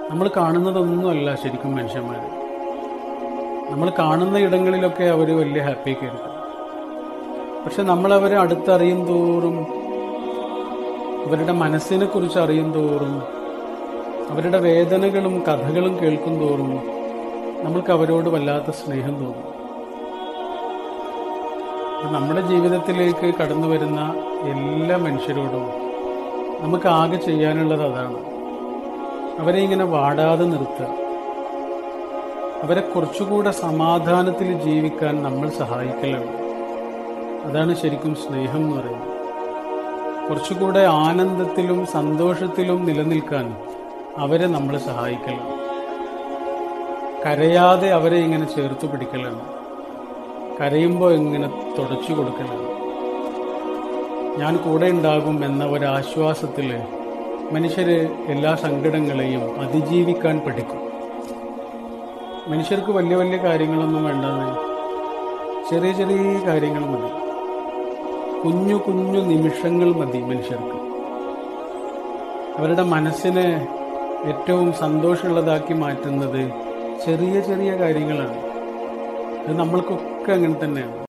നമ്മൾ കാണുന്നതൊന്നുമല്ല ശരിക്കും മനുഷ്യന്മാർ നമ്മൾ കാണുന്ന ഇടങ്ങളിലൊക്കെ അവർ വലിയ ഹാപ്പിയൊക്കെ എടുക്കും പക്ഷെ നമ്മൾ അവരെ അടുത്തറിയും തോറും അവരുടെ മനസ്സിനെ കുറിച്ച് അറിയും തോറും അവരുടെ വേദനകളും കഥകളും കേൾക്കും തോറും നമ്മൾക്ക് അവരോട് വല്ലാത്ത സ്നേഹം തോന്നും അപ്പൊ നമ്മുടെ ജീവിതത്തിലേക്ക് കടന്നു വരുന്ന എല്ലാ മനുഷ്യരോടും നമുക്ക് ആകെ ചെയ്യാനുള്ളത് അതാണ് അവരെ ഇങ്ങനെ വാടാതെ നിർത്തുക അവരെ കുറച്ചുകൂടെ സമാധാനത്തിൽ ജീവിക്കാൻ നമ്മൾ സഹായിക്കലാണ് അതാണ് ശരിക്കും സ്നേഹം എന്ന് പറയുന്നത് കുറച്ചുകൂടെ ആനന്ദത്തിലും സന്തോഷത്തിലും നിലനിൽക്കാൻ അവരെ നമ്മൾ സഹായിക്കലാണ് കരയാതെ അവരെ ഇങ്ങനെ ചേർത്ത് പിടിക്കലാണ് കരയുമ്പോൾ ഇങ്ങനെ തുടച്ചു കൊടുക്കലാണ് ഞാൻ കൂടെ ഉണ്ടാകും എന്ന ഒരാശ്വാസത്തിൽ മനുഷ്യർ എല്ലാ സങ്കടങ്ങളെയും അതിജീവിക്കാൻ പഠിക്കും മനുഷ്യർക്ക് വലിയ വലിയ കാര്യങ്ങളൊന്നും വേണ്ടെന്ന് ചെറിയ ചെറിയ കാര്യങ്ങൾ മതി കുഞ്ഞു കുഞ്ഞു നിമിഷങ്ങൾ മതി മനുഷ്യർക്ക് അവരുടെ മനസ്സിനെ ഏറ്റവും സന്തോഷമുള്ളതാക്കി മാറ്റുന്നത് ചെറിയ ചെറിയ കാര്യങ്ങളാണ് അത് നമ്മൾക്കൊക്കെ അങ്ങനെ തന്നെയാണ്